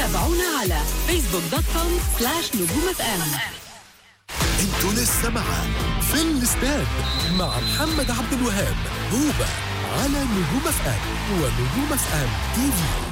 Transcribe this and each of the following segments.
تابعونا على فيسبوك دوت كوم سلاش نجوم اف ام انتوا لسه مع في الاستاد مع محمد عبد الوهاب هوبا على نجوم اف ام ونجوم اف ام تي في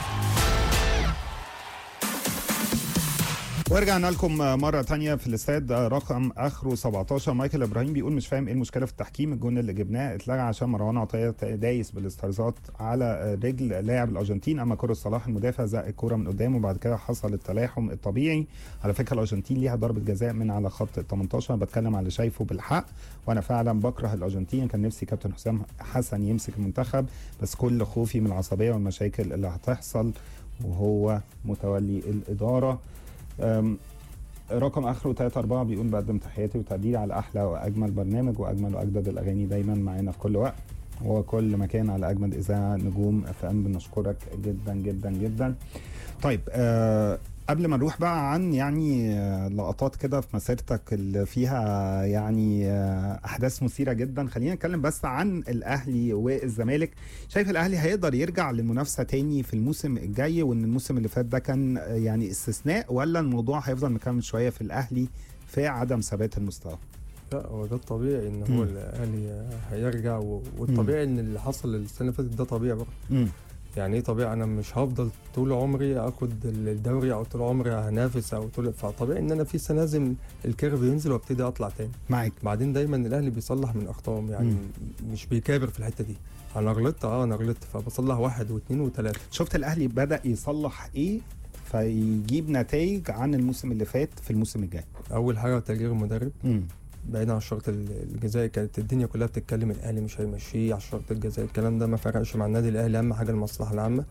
ورجعنا لكم مرة تانية في الاستاد رقم اخره 17 مايكل ابراهيم بيقول مش فاهم ايه المشكلة في التحكيم الجون اللي جبناه اتلغى عشان مروان عطية دايس بالاسترزات على رجل لاعب الارجنتين اما كرة صلاح المدافع زق الكرة من قدامه وبعد كده حصل التلاحم الطبيعي على فكرة الارجنتين ليها ضربة جزاء من على خط ال 18 أنا بتكلم على اللي شايفه بالحق وانا فعلا بكره الارجنتين كان نفسي كابتن حسام حسن يمسك المنتخب بس كل خوفي من العصبية والمشاكل اللي هتحصل وهو متولي الإدارة أم، رقم اخره 3 4 بيقول بقدم تحياتي وتقديري على احلى واجمل برنامج واجمل واجدد الاغاني دايما معانا في كل وقت وكل مكان على اجمد اذاعه نجوم اف ام بنشكرك جدا جدا جدا طيب آه قبل ما نروح بقى عن يعني آه، لقطات كده في مسيرتك اللي فيها يعني آه، احداث مثيره جدا خلينا نتكلم بس عن الاهلي والزمالك شايف الاهلي هيقدر يرجع للمنافسه تاني في الموسم الجاي وان الموسم اللي فات ده كان آه، يعني استثناء ولا الموضوع هيفضل مكمل شويه في الاهلي في عدم ثبات المستوى لا هو ده الطبيعي ان مم. هو الاهلي هيرجع و- والطبيعي ان اللي حصل السنه اللي فاتت ده طبيعي برضه امم يعني ايه طبيعي انا مش هفضل طول عمري اخد الدوري او طول عمري هنافس او طول فطبيعي ان انا في سنه لازم الكيرف ينزل وابتدي اطلع تاني معاك بعدين دايما الاهلي بيصلح من اخطائهم يعني مم. مش بيكابر في الحته دي انا غلطت اه انا غلطت فبصلح واحد واثنين وثلاثه شفت الاهلي بدا يصلح ايه فيجيب نتائج عن الموسم اللي فات في الموسم الجاي اول حاجه تغيير المدرب امم بعيد عن الشرط ال- الجزائي كانت الدنيا كلها بتتكلم الاهلي مش هيمشيه على الشرط الجزائي الكلام ده ما فرقش مع النادي الاهلي اهم حاجه المصلحه العامه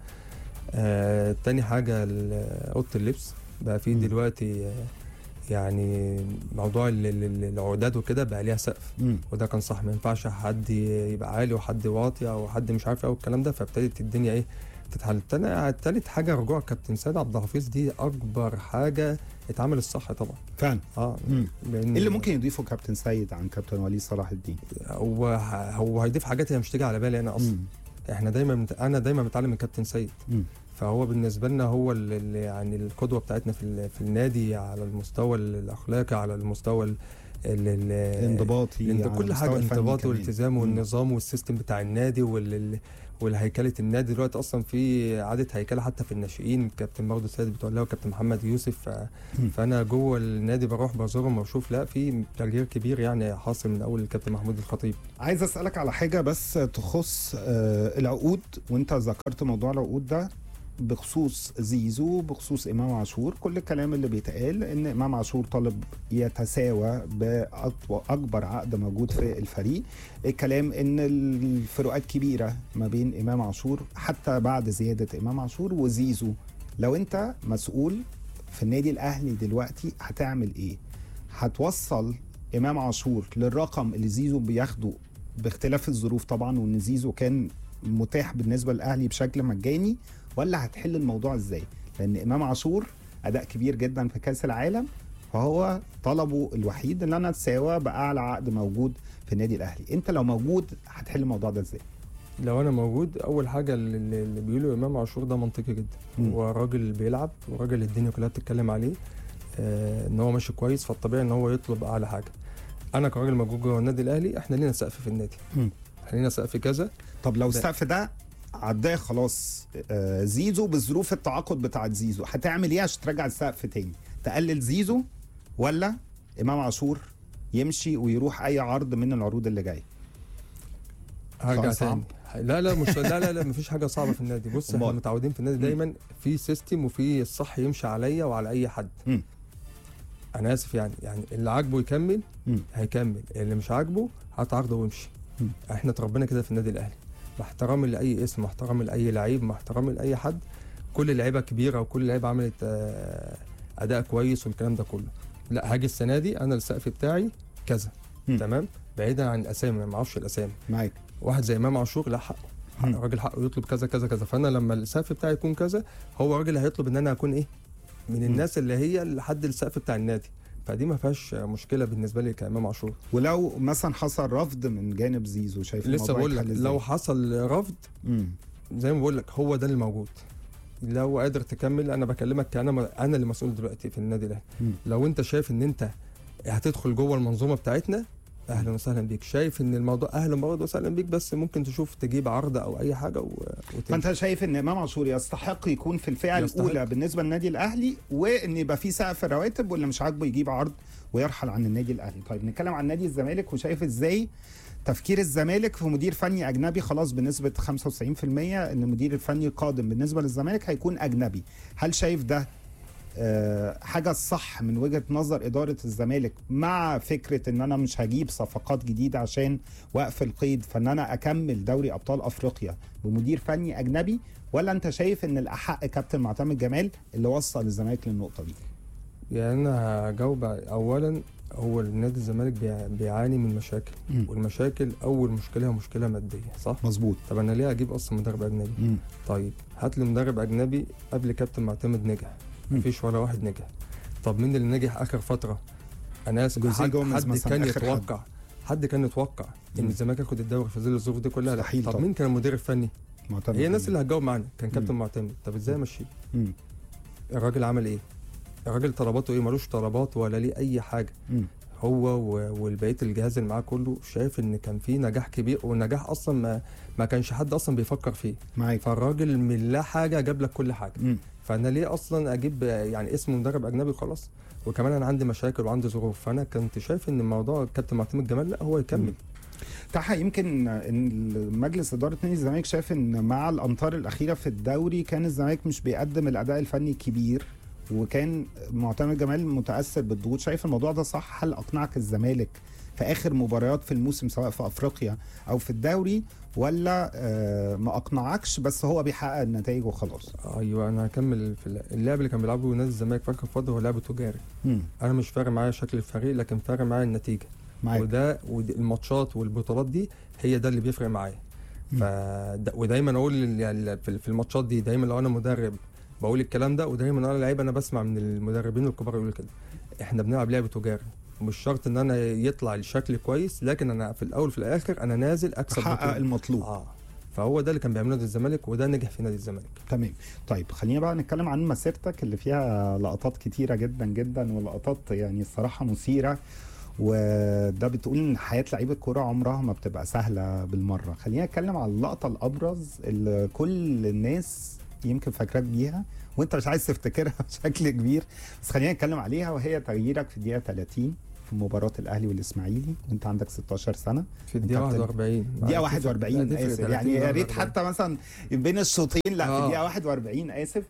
آه تاني حاجه ال- اوضه اللبس بقى في مم. دلوقتي آه يعني موضوع ال- ال- ال- العقودات وكده بقى ليها سقف امم وده كان صح ما ينفعش حد يبقى عالي وحد واطي او حد مش عارف ايه والكلام ده فابتدت الدنيا ايه تتحل تاني تالت حاجه رجوع كابتن سيد عبد الحفيظ دي اكبر حاجه اتعمل الصح طبعا فعلا اه مم. لان ايه اللي ممكن يضيفه كابتن سيد عن كابتن وليد صلاح الدين هو هو هيضيف حاجات هي مش تيجي على بالي انا اصلا مم. احنا دايما مت... انا دايما متعلم من كابتن سيد مم. فهو بالنسبه لنا هو ال- ال- يعني القدوه بتاعتنا في ال- في النادي على المستوى الاخلاقي على المستوى ال... ال... ال... انضباطي لأن على كل المستوى حاجه الفني انضباط كمان. والالتزام مم. والنظام والسيستم بتاع النادي وال... ال- والهيكله النادي دلوقتي اصلا في عاده هيكله حتى في الناشئين كابتن برضه سيد بتولاه وكابتن محمد يوسف ف... مم. فانا جوه النادي بروح بزورهم واشوف لا في تغيير كبير يعني حاصل من اول الكابتن محمود الخطيب عايز اسالك على حاجه بس تخص آه، العقود وانت ذكرت موضوع العقود ده بخصوص زيزو بخصوص امام عاشور كل الكلام اللي بيتقال ان امام عاشور طالب يتساوى باكبر عقد موجود في الفريق الكلام ان الفروقات كبيره ما بين امام عاشور حتى بعد زياده امام عاشور وزيزو لو انت مسؤول في النادي الاهلي دلوقتي هتعمل ايه هتوصل امام عاشور للرقم اللي زيزو بياخده باختلاف الظروف طبعا وان زيزو كان متاح بالنسبه للاهلي بشكل مجاني ولا هتحل الموضوع ازاي لان امام عاشور اداء كبير جدا في كاس العالم فهو طلبه الوحيد ان انا اتساوى باعلى عقد موجود في النادي الاهلي انت لو موجود هتحل الموضوع ده ازاي لو انا موجود اول حاجه اللي, اللي بيقولوا امام عاشور ده منطقي جدا مم. هو راجل بيلعب وراجل الدنيا كلها بتتكلم عليه آه ان هو ماشي كويس فالطبيعي ان هو يطلب اعلى حاجه انا كراجل موجود جوه النادي الاهلي احنا لينا سقف في النادي مم. احنا لينا سقف كذا طب لو لا. السقف ده عداه خلاص آه، زيزو بظروف التعاقد بتاعت زيزو هتعمل ايه عشان ترجع السقف تاني تقلل زيزو ولا امام عاشور يمشي ويروح اي عرض من العروض اللي جايه هرجع سؤال صعب. تاني لا لا مش لا لا لا مفيش حاجه صعبه في النادي بص احنا أمال. متعودين في النادي مم. دايما في سيستم وفي الصح يمشي عليا وعلى اي حد مم. انا اسف يعني يعني اللي عاجبه يكمل مم. هيكمل اللي مش عاجبه هات عرضه وامشي مم. احنا اتربينا كده في النادي الاهلي مع احترامي لاي اسم مع احترامي لاي لعيب مع احترامي لاي حد كل اللعيبه كبيره وكل لعيبه عملت آه، اداء كويس والكلام ده كله لا هاجي السنه دي انا السقف بتاعي كذا مم. تمام بعيدا عن الاسامي أنا ما اعرفش الاسامي معاك واحد زي امام عاشور لا حقه حق مم. الراجل حقه يطلب كذا كذا كذا فانا لما السقف بتاعي يكون كذا هو راجل هيطلب ان انا اكون ايه من الناس اللي هي لحد السقف بتاع النادي فدي ما فيهاش مشكله بالنسبه لي كامام عاشور ولو مثلا حصل رفض من جانب زيزو شايف لسه الموضوع بقول لك يتحل إزاي؟ لو حصل رفض مم. زي ما بقول لك هو ده اللي موجود لو قادر تكمل انا بكلمك كأنا انا اللي مسؤول دلوقتي في النادي الاهلي مم. لو انت شايف ان انت هتدخل جوه المنظومه بتاعتنا اهلا وسهلا بيك شايف ان الموضوع اهلا برضه وسهلا بيك بس ممكن تشوف تجيب عرض او اي حاجه و... وتمشي. فانت شايف ان امام عاشور يستحق يكون في الفئه يستحق. الاولى بالنسبه للنادي الاهلي وان يبقى في سقف رواتب ولا مش عاجبه يجيب عرض ويرحل عن النادي الاهلي طيب نتكلم عن نادي الزمالك وشايف ازاي تفكير الزمالك في مدير فني اجنبي خلاص بنسبه 95% ان المدير الفني القادم بالنسبه للزمالك هيكون اجنبي هل شايف ده آه، حاجه صح من وجهه نظر اداره الزمالك مع فكره ان انا مش هجيب صفقات جديده عشان وقف القيد فان انا اكمل دوري ابطال افريقيا بمدير فني اجنبي ولا انت شايف ان الاحق كابتن معتمد جمال اللي وصل الزمالك للنقطه دي يعني انا هجاوب اولا هو النادي الزمالك بيع- بيعاني من مشاكل مم. والمشاكل اول مشكله هي مشكله ماديه صح مظبوط طب انا ليه اجيب اصلا مدرب اجنبي طيب هات لي مدرب اجنبي قبل كابتن معتمد نجح مم. مفيش ولا واحد نجح طب مين اللي نجح اخر فتره انا اسف جوزيه حد, جوميز حد مثلاً كان آخر حد. يتوقع حد كان يتوقع ان مم. الزمالك ياخد الدوري في ظل الظروف دي كلها لا مستحيل طب طبعاً. مين كان المدير الفني معتمد هي الناس جمال. اللي هتجاوب معانا كان كابتن مم. معتمد طب ازاي امشيه مم. الراجل عمل ايه الراجل طلباته ايه ملوش طلبات ولا ليه اي حاجه مم. هو و- والبقيه الجهاز اللي معاه كله شايف ان كان في نجاح كبير والنجاح اصلا ما ما كانش حد اصلا بيفكر فيه معاك فالراجل من لا حاجه جاب لك كل حاجه مم. فانا ليه اصلا اجيب يعني اسم مدرب اجنبي خلاص وكمان انا عندي مشاكل وعندي ظروف فانا كنت شايف ان الموضوع كابتن معتمد جمال لا هو يكمل تحا يمكن ان مجلس اداره نادي الزمالك شاف ان مع الامطار الاخيره في الدوري كان الزمالك مش بيقدم الاداء الفني الكبير وكان معتمد جمال متاثر بالضغوط شايف الموضوع ده صح هل اقنعك الزمالك في اخر مباريات في الموسم سواء في افريقيا او في الدوري ولا آه، ما اقنعكش بس هو بيحقق النتائج وخلاص ايوه انا هكمل في الل- اللعب اللي كان بيلعبه نادي الزمالك فاكر فتره هو لعب تجاري مم. انا مش فارق معايا شكل الفريق لكن فارق معايا النتيجه معاك وده ودي- الماتشات والبطولات دي هي ده اللي بيفرق معايا مم. ف ودايما اقول لل- يعني في في الماتشات دي دايما لو انا مدرب بقول الكلام ده ودايما انا لعيب انا بسمع من المدربين الكبار يقولوا كده احنا بنلعب لعب تجاري مش شرط ان انا يطلع الشكل كويس لكن انا في الاول في الاخر انا نازل اكسب تحقق بطولة. المطلوب اه فهو ده اللي كان بيعمله نادي الزمالك وده نجح في نادي الزمالك تمام طيب خلينا بقى نتكلم عن مسيرتك اللي فيها لقطات كتيرة جدا جدا ولقطات يعني الصراحة مثيرة وده بتقول ان حياة لعيب الكورة عمرها ما بتبقى سهلة بالمرة خلينا نتكلم على اللقطة الأبرز اللي كل الناس يمكن فاكراك بيها وانت مش عايز تفتكرها بشكل كبير بس خلينا نتكلم عليها وهي تغييرك في الدقيقة 30 في مباراة الأهلي والإسماعيلي وانت عندك 16 سنة في الدقيقه كابتن. 41 دقيقة هتفرق- 41 هتفرق اسف 30 يعني يا ولا ريت 40. حتى مثلا بين الشوطين لا في آه. الدقيقة 41 اسف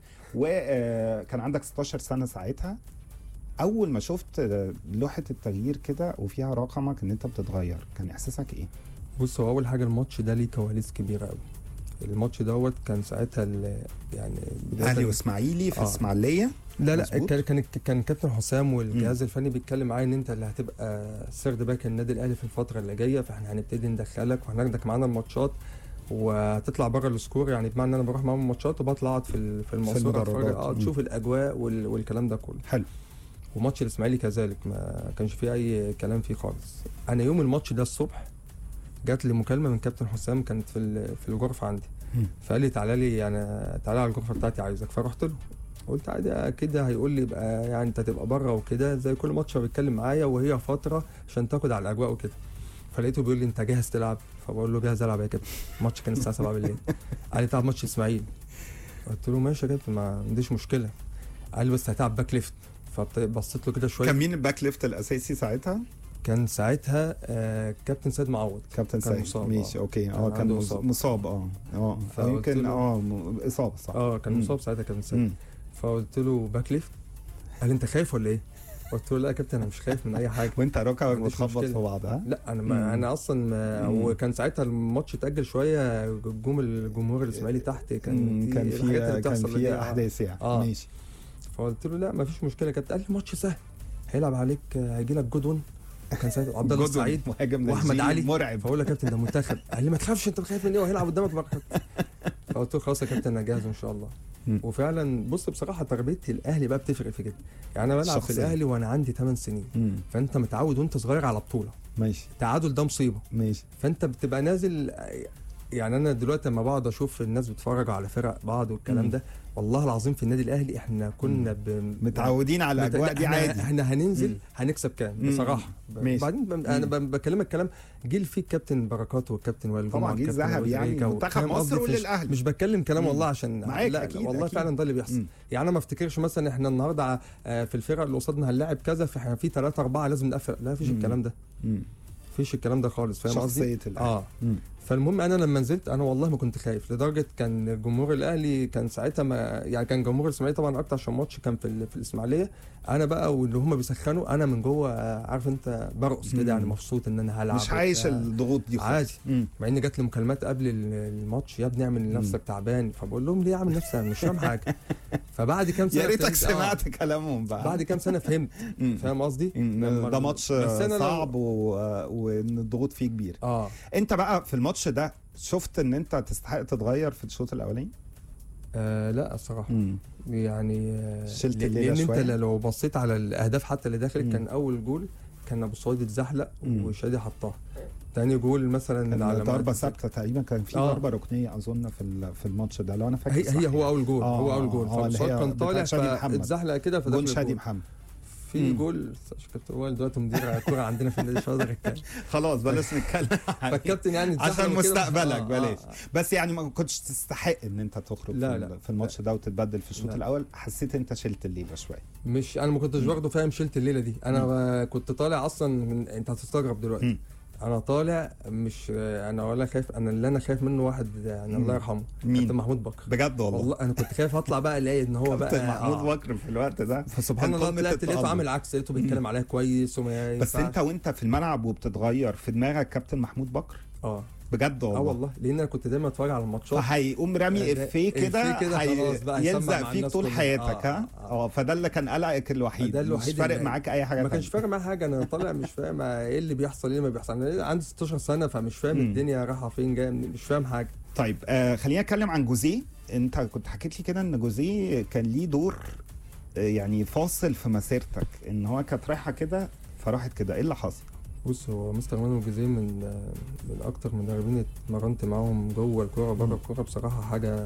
وكان عندك 16 سنة ساعتها أول ما شفت آه، لوحة التغيير كده وفيها رقمك إن أنت بتتغير كان إحساسك إيه؟ بص هو اول حاجه الماتش ده ليه كواليس كبيره قوي الماتش دوت كان ساعتها ال- يعني بداية أهلي ال- وإسماعيلي في آه. إسماعيلية لا لا مظبوط. كان كان كان كابتن حسام والجهاز الفني بيتكلم معايا ان انت اللي هتبقى سيرد باك النادي الاهلي في الفتره اللي جايه فاحنا هنبتدي ندخلك وهناخدك معانا الماتشات وهتطلع بره السكور يعني بمعنى ان انا بروح معاهم الماتشات وبطلع اقعد في ال- في الماسوره المدرجات. اتفرج اه مم. تشوف الاجواء وال- والكلام ده كله حلو وماتش الاسماعيلي كذلك ما كانش فيه اي كلام فيه خالص انا يوم الماتش ده الصبح جات لي مكالمه من كابتن حسام كانت في ال- في الغرفه عندي مم. فقال لي تعالى لي يعني تعالى على الغرفه بتاعتي عايزك فرحت له قلت عادي كده هيقول لي يبقى يعني انت تبقى بره وكده زي كل ماتش هو بيتكلم معايا وهي فتره عشان تاخد على الاجواء وكده فلقيته بيقول لي انت جاهز تلعب فبقول له جاهز العب يا كابتن الماتش كان الساعه 7 بالليل قال لي تلعب ماتش اسماعيل قلت له ماشي يا كابتن ما عنديش مشكله قال لي بس هتلعب باك ليفت فبصيت له كده شويه كان مين الباك ليفت الأساسي ساعتها؟ كان ساعتها آه كابتن سيد معوض كابتن كان سيد مصاب، ماشي آه. أوكي كان أه كان عنده مص- إصابة. مصاب أه أه فقلت يمكن له- أه م- إصابة صح اه كان مم. مصاب ساعتها كابتن سيد مم. فقلت له باك ليفت قال لي انت خايف ولا ايه؟ قلت له لا يا كابتن انا مش خايف من اي حاجه وأنت ركبك ما عنديش بتخبط في مشكلة. بعض ها؟ لا انا مم. ما انا اصلا ما مم. وكان ساعتها الماتش اتاجل شويه جم الجمهور الاسماعيلي تحت كان مم، دي كان الحاجات اللي في كان بتحصل في دي، آه. احداث يعني آه. ماشي فقلت له لا ما فيش مشكله يا كابتن قال لي الماتش سهل هيلعب عليك هيجي لك جودون وكان ساعتها عبد الله جودون، السعيد مهاجم واحمد نيجيري علي مرعب فاقول له يا كابتن ده منتخب قال لي ما تخافش انت خايف من ايه وهيلعب قدامك مرة. فقلت له خلاص يا كابتن انا جاهز ان شاء الله مم. وفعلا بص بصراحه تربيه الاهلي بقى بتفرق في كده يعني انا بلعب في شخصيا. الاهلي وانا عندي 8 سنين مم. فانت متعود وانت صغير على بطوله ماشي التعادل ده مصيبه ماشي فانت بتبقى نازل يعني انا دلوقتي لما بقعد اشوف الناس بتتفرج على فرق بعض والكلام مم. ده والله العظيم في النادي الاهلي احنا كنا ب... متعودين على مت- الاجواء دي احنا, عادي احنا هننزل مم. هنكسب كام مم. بصراحه ب- ماشي. بعدين ب... انا ب... بكلمك كلام جيل فيه الكابتن بركات والكابتن وائل جمعه طبعا جيل والكابتن ذهبي أبو يعني تريكة و- منتخب فاهم مصر قصدي؟ مش- وللأهلي. مش بتكلم كلام مم. والله عشان معاك، لا أكيد، والله أكيد. فعلا ده اللي بيحصل مم. يعني انا ما افتكرش مثلا احنا النهارده آه، في الفرقه اللي قصادنا هنلاعب كذا فاحنا في ثلاثه اربعه لازم نقفل لا مفيش مم. الكلام ده مم. مفيش الكلام ده خالص فاهم قصدي؟ شخصيه الاهلي اه مم. فالمهم انا لما نزلت انا والله ما كنت خايف لدرجه كان جمهور الاهلي كان ساعتها ما يعني كان جمهور الاسماعيلي طبعا اكتر عشان ماتش كان في ال- في الاسماعيليه انا بقى واللي هم بيسخنوا انا من جوه آه، عارف انت برقص مم. كده يعني مبسوط ان انا هلعب مش عايش وبتاع. الضغوط دي خالص. عادي مم. مع ان جات لي مكالمات قبل ال- الماتش يا ابني اعمل نفسك تعبان فبقول لهم ليه اعمل نفسي مش فاهم حاجه فبعد كام سنه يا ريتك فهمت- آه، سمعت كلامهم بقى بعد كام سنه فهمت مم. فاهم قصدي؟ إن لما- ده ماتش بس أنا لو- صعب و... وان الضغوط فيه كبير اه انت بقى في الماتش ده شفت ان انت تستحق تتغير في الشوط الاولاني آه لا الصراحه يعني آه، شلت ل- الليلة لان شوية؟ انت لو بصيت على الاهداف حتى اللي مم. دخلت كان اول جول كان ابو سعود اتزحلق مم. وشادي حطها تاني جول مثلا كان على ما ضربه أتذكر- ثابته تقريبا كان في آه. ضربه ركنيه اظن في ال- في الماتش ده لو انا فاكر هي صح هي يعني. هو اول جول آه، هو اول جول هو اللي فابو سعود هي كان طالع بتاعت شادي محمد. فاتزحلق كده فدخل جون شادي الجول. محمد في مم. جول كابتن وائل دلوقتي مدير كوره عندنا في النادي مش هقدر اتكلم خلاص بلاش نتكلم عليه. فالكابتن يعني اتزحلق عشان وكده. مستقبلك آه، بلاش آه، آه. بس يعني ما كنتش تستحق ان انت تخرج لا، في, لا. ال- في الماتش ده وتتبدل في الشوط لا. الاول حسيت انت شلت الليله شويه مش انا ما كنتش واخده فاهم شلت الليله دي انا ما كنت طالع اصلا من... انت هتستغرب دلوقتي مم. انا طالع مش انا ولا خايف انا اللي انا خايف منه واحد يعني الله مم. يرحمه مين؟ كابتن محمود بكر بجد والله والله انا كنت خايف اطلع بقى الاقي ان هو بقى كابتن محمود آه. بكر في الوقت ده فسبحان كان الله قمة طلعت لقيته التألق. عامل عكس لقيته بيتكلم عليها كويس وما بس ينفعش. انت وانت في الملعب وبتتغير في دماغك كابتن محمود بكر اه بجد اه والله والله لان انا كنت دايما اتفرج على الماتشات فهيقوم رامي آه، افيه كده إفيه كده هي- خلاص بقى يسمع يلزق مع فيك الناس طول كلها. حياتك آه، ها آه. اه فده اللي كان قلقك الوحيد ده مش الوحيد فارق اللي- معاك اي حاجه ما كانش تانية. فارق معايا حاجه انا طالع مش فاهم ايه اللي بيحصل ايه اللي ما بيحصل انا عندي 16 سنه فمش فاهم مم. الدنيا رايحه فين جايه منين مش فاهم حاجه طيب آه خلينا نتكلم عن جوزيه انت كنت حكيت لي كده ان جوزيه كان ليه دور آه يعني فاصل في مسيرتك ان هو كانت رايحه كده فراحت كده ايه اللي حصل؟ بص هو مستر مانو الجزيري من من اكتر مدربين اتمرنت معاهم جوه الكوره وبره الكوره بصراحه حاجه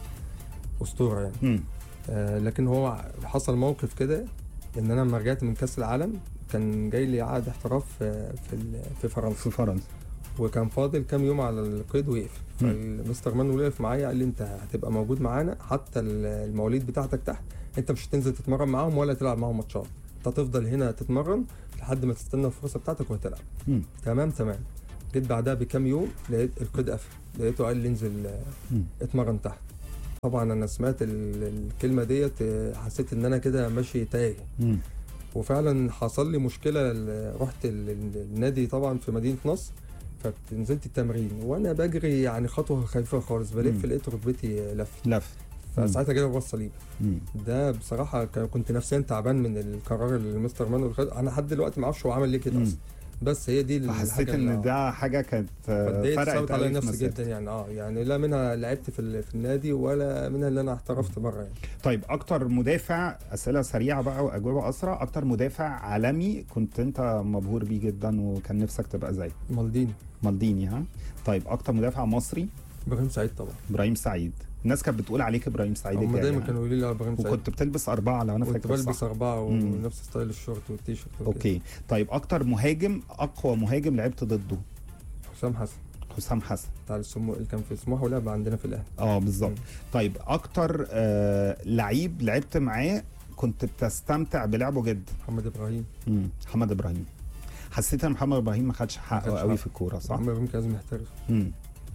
اسطوره يعني مم. آه لكن هو حصل موقف كده ان انا لما رجعت من كاس العالم كان جاي لي عقد احتراف في في, ال- في فرنسا في فرنسا وكان فاضل كام يوم على القيد ويقفل فالمستر مانو وقف معايا قال لي انت هتبقى موجود معانا حتى ال- المواليد بتاعتك تحت انت مش هتنزل تتمرن معاهم ولا تلعب معاهم ماتشات انت هتفضل هنا تتمرن لحد ما تستنى الفرصه بتاعتك وهتلعب مم. تمام تمام جيت بعدها بكام يوم لقيت القيد قفل لقيته قال لي انزل آه، مم. اتمرن تحت طبعا انا سمعت ال- الكلمه ديت آه، حسيت ان انا كده ماشي تايه مم. وفعلا حصل لي مشكله ال- رحت ال- ال- النادي طبعا في مدينه نصر فنزلت التمرين وانا بجري يعني خطوه خفيفه خالص مم. بلف لقيت ركبتي لف لف فساعتها جالي الراس صليب مم. ده بصراحه كان- كنت نفسيا تعبان من القرار اللي مستر مانويل خد انا لحد دلوقتي ما اعرفش هو عمل ليه كده مم. اصلا بس هي دي فحسيت الحاجة اللي- ان ده حاجه كانت آه، فاتضايقت فرقت صعبت على قوي في نفسي مسيرتك. جدا يعني اه يعني لا منها لعبت في, ال- في النادي ولا منها اللي انا احترفت بره يعني طيب اكتر مدافع اسئله سريعه بقى واجوبه اسرع اكتر مدافع عالمي كنت انت مبهور بيه جدا وكان نفسك تبقى زيه مالديني مالديني ها طيب اكتر مدافع مصري ابراهيم سعيد طبعا ابراهيم سعيد الناس كانت بتقول عليك ابراهيم سعيد هم الجاي دايما يعني. كانوا يقولوا لي اه ابراهيم سعيد وكنت بتلبس اربعه لو انا كنت فاكر بلبس صح اربعه مم. ونفس ستايل الشورت والتيشيرت وكده. اوكي طيب اكتر مهاجم اقوى مهاجم لعبت ضده حسام حسن حسام حسن بتاع السمو اللي كان في سموحه ولعب عندنا في الاهلي اه بالظبط مم. طيب اكتر آه لعيب لعبت معاه كنت بتستمتع بلعبه جدا محمد ابراهيم مم. محمد ابراهيم حسيت ان محمد ابراهيم ما خدش حقه خدش قوي حقه. في الكوره صح محمد ابراهيم كان لازم يحترف مم.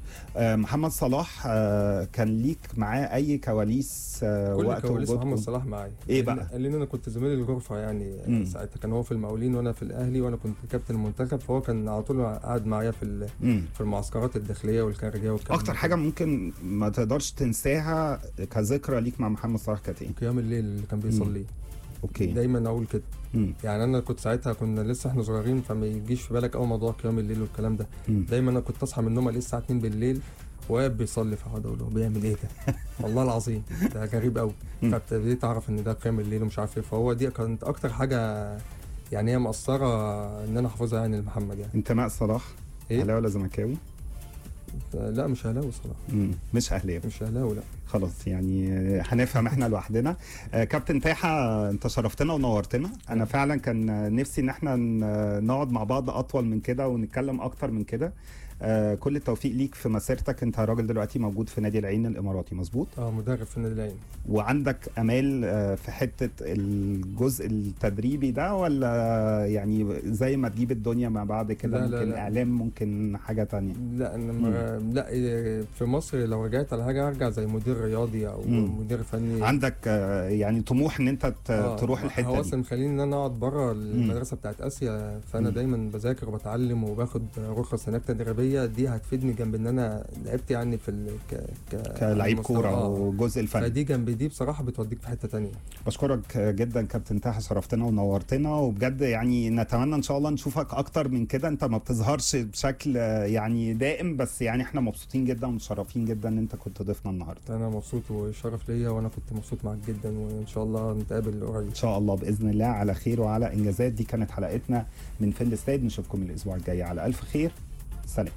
آه محمد صلاح آه كان ليك معاه اي كواليس آه كل وقت كواليس محمد وجودكم صلاح معايا إيه لأن- بقى؟ لان انا كنت زميل الغرفه يعني مم. ساعتها كان هو في المقاولين وانا في الاهلي وانا كنت كابتن المنتخب فهو كان على طول قاعد معايا في ال- مم. في المعسكرات الداخليه والخارجيه والكلام اكتر ده. حاجه ممكن ما تقدرش تنساها كذكرى ليك مع محمد صلاح كانت ايه قيام الليل اللي كان بيصليه اوكي دايما اقول كده مم. يعني انا كنت ساعتها كنا لسه احنا صغيرين فما يجيش في بالك اول موضوع قيام الليل والكلام ده مم. دايما انا كنت اصحى من النوم الاقيه الساعه 2 بالليل واقف بيصلي فاقعد اقول له بيعمل ايه ده؟ والله العظيم ده غريب قوي مم. فابتديت اعرف ان ده قيام الليل ومش عارف ايه فهو دي كانت اكتر حاجه يعني هي مأثرة ان انا احفظها يعني لمحمد يعني انتماء صلاح إيه؟ اهلاوي ولا زملكاوي لا مش اهلاوي صراحه مم. مش اهلاوي مش اهلاوي لا خلاص يعني هنفهم احنا لوحدنا آه، كابتن تاحة انت شرفتنا ونورتنا انا فعلا كان نفسي ان احنا ن- نقعد مع بعض اطول من كده ونتكلم اكتر من كده آه، كل التوفيق ليك في مسيرتك انت راجل دلوقتي موجود في نادي العين الاماراتي مظبوط اه مدرب في النادي العين وعندك امال آه، في حته الجزء التدريبي ده ولا يعني زي ما تجيب الدنيا ما بعد كده لا، لا، ممكن لا. اعلام ممكن حاجه تانية لا انا ما لا إيه، في مصر لو رجعت على حاجه ارجع زي مدير رياضي او مم. مدير فني عندك آه، يعني طموح ان انت ت- آه، تروح هو الحته دي اصلا مخليني ان انا اقعد بره المدرسه بتاعت اسيا فانا مم. دايما بذاكر وبتعلم وباخد رخص هناك تدريبيه دي هتفيدني جنب ان انا لعبت يعني في ال... ك... ك... كلاعب المستوى. كوره آه. والجزء الفني فدي جنب دي بصراحه بتوديك في حته تانية بشكرك جدا كابتن تاحة شرفتنا ونورتنا وبجد يعني نتمنى ان شاء الله نشوفك اكتر من كده انت ما بتظهرش بشكل آه، يعني دائم بس يعني احنا مبسوطين جدا ومتشرفين جدا ان انت كنت ضيفنا النهارده انا مبسوط وشرف ليا وانا كنت مبسوط معاك جدا وان شاء الله نتقابل قريب ان شاء الله باذن الله على خير وعلى انجازات دي كانت حلقتنا من فيلم الاستاد نشوفكم الاسبوع الجاي على الف خير سلام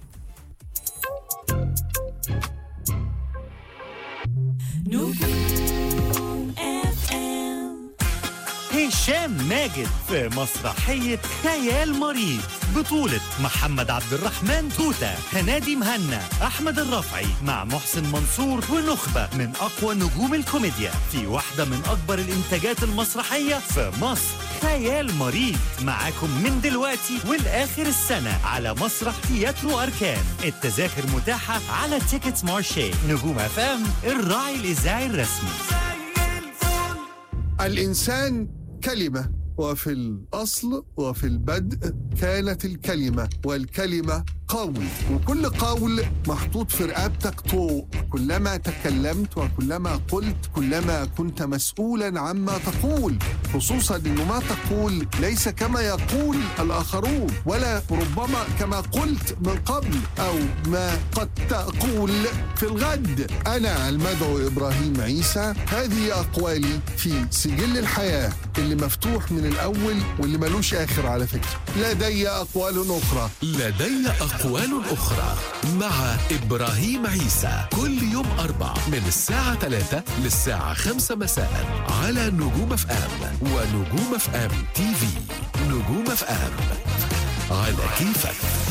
هشام ماجد في مسرحية خيال مريض بطولة محمد عبد الرحمن توتة هنادي مهنا أحمد الرفعي مع محسن منصور ونخبة من أقوى نجوم الكوميديا في واحدة من أكبر الإنتاجات المسرحية في مصر خيال مريض معاكم من دلوقتي والآخر السنة على مسرح تياترو أركان التذاكر متاحة على تيكتس مارشي نجوم أفام الراعي الإذاعي الرسمي الإنسان كلمة وفي الأصل وفي البدء كانت الكلمة والكلمة قول وكل قول محطوط في رقبتك طوق كلما تكلمت وكلما قلت كلما كنت مسؤولا عما تقول خصوصا أنه ما تقول ليس كما يقول الآخرون ولا ربما كما قلت من قبل أو ما قد تقول في الغد أنا المدعو إبراهيم عيسى هذه أقوالي في سجل الحياة اللي مفتوح من الأول واللي ملوش آخر على فكرة لدي أقوال أخرى لدي أقوال أخرى مع إبراهيم عيسى كل يوم أربع من الساعة 3 للساعة 5 مساء على نجوم اف ام ونجوم اف ام تي في نجوم اف ام على كيفك